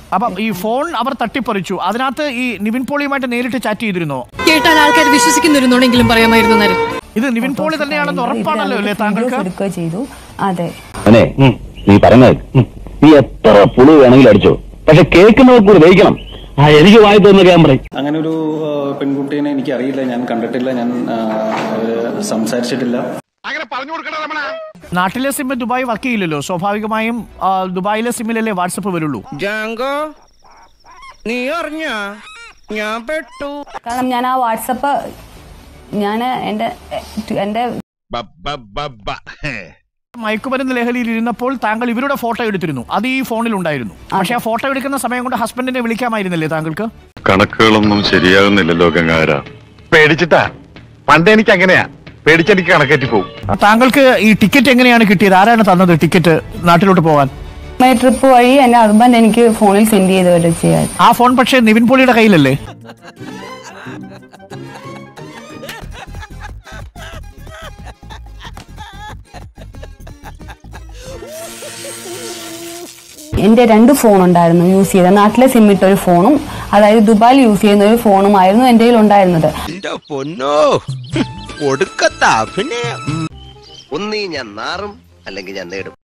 അപ്പം ഈ ഫോൺ അവർ തട്ടിപ്പറിച്ചു അതിനകത്ത് ഈ നിവിൻ പോളിയുമായിട്ട് നേരിട്ട് ചാറ്റ് ചെയ്തിരുന്നോ കേട്ടാൽ ആൾക്കാർ വിശ്വസിക്കുന്നിരുന്നോണെങ്കിലും പറയാമായിരുന്നു നരൻ ഇത് നിവിൻ പോളി തന്നെയാണെന്ന് ഉറപ്പാണല്ലോ അല്ലേ താങ്കൾക്ക് എടുക്കുകയോ ചെയ്തു അതെ അനെ നീ പറയുന്നത് നീ എത്ര പുളു വേണമെങ്കിലും അടിച്ചോ പക്ഷെ കേൾക്കുന്നവർ കൂടി ദഹിക്കണം ആ എനിക്ക് വായി തോന്നുന്ന ക്യാമറ അങ്ങനെ ഒരു പെൺകുട്ടീനെ എനിക്ക് അറിയില്ല ഞാൻ കണ്ടിട്ടില്ല ഞാൻ ആ, അവര് സംസാരിച്ചിട്ടില്ല നാട്ടിലെ സിം ദുബായ് വർക്ക് ചെയ്യില്ലല്ലോ സ്വാഭാവികമായും ആ, ദുബായിലെ സിമ്മിലല്ലേ വാട്സപ്പ് വരുള്ളൂ ജാങ്കോ നീ അറിഞ്ഞ ഞാൻ പെട്ടു കാരണം ഞാൻ ആ വാട്സപ്പ് ഞാൻ എൻ്റെ എൻ്റെ മയക്കുമരുന്ന് ലഹരിയിൽ ഇരുന്നപ്പോൾ താങ്കൾ ഇവരുടെ ഫോട്ടോ എടുത്തിരുന്നു അത് ഈ ഫോണിൽ ഉണ്ടായിരുന്നു പക്ഷെ ആ ഫോട്ടോ എടുക്കുന്ന സമയം കൊണ്ട് ഹസ്ബൻഡിനെ വിളിക്കാമായിരുന്നില്ലേ താങ്കൾക്ക് കണക്കുകളൊന്നും ശരിയാകുന്നില്ലല്ലോ ഗംഗാര പേടിച്ചിട്ടാ പണ്ട് എനിക്ക് അങ്ങനെയാ പേടിച്ചെനിക്ക് കണക്കേറ്റി പോകും താങ്കൾക്ക് ഈ ടിക്കറ്റ് എങ്ങനെയാണ് കിട്ടിയത് ആരാണ് തന്നത് ടിക്കറ്റ് നാട്ടിലോട്ട് പോകാൻ മൈ ട്രിപ്പ് വഴി എൻ്റെ ഹസ്ബൻഡ് എനിക്ക് ഫോണിൽ സെൻഡ് ചെയ്ത് വരെ ചെയ്യാൻ ആ ഫോൺ പക്ഷേ നിവിൻ പോളിയുടെ കയ്യിലല്ലേ എൻ്റെ രണ്ട് ഫോൺ ഉണ്ടായിരുന്നു യൂസ് ചെയ്ത നാട്ടിലെ സിം ഇട്ട ഒരു ഫോണും അതായത് ദുബായിൽ യൂസ് ചെയ്യുന്ന ഒരു ഫോണുമായിരുന്നു എൻ്റെ കയ്യിൽ ഉണ്ടായിരുന്നത് പൊന്നോ കൊടുക്കത്താ പിന്നെ ഒന്നീ ഞാൻ നാറും അല്ലെങ്കിൽ ഞാൻ നേടും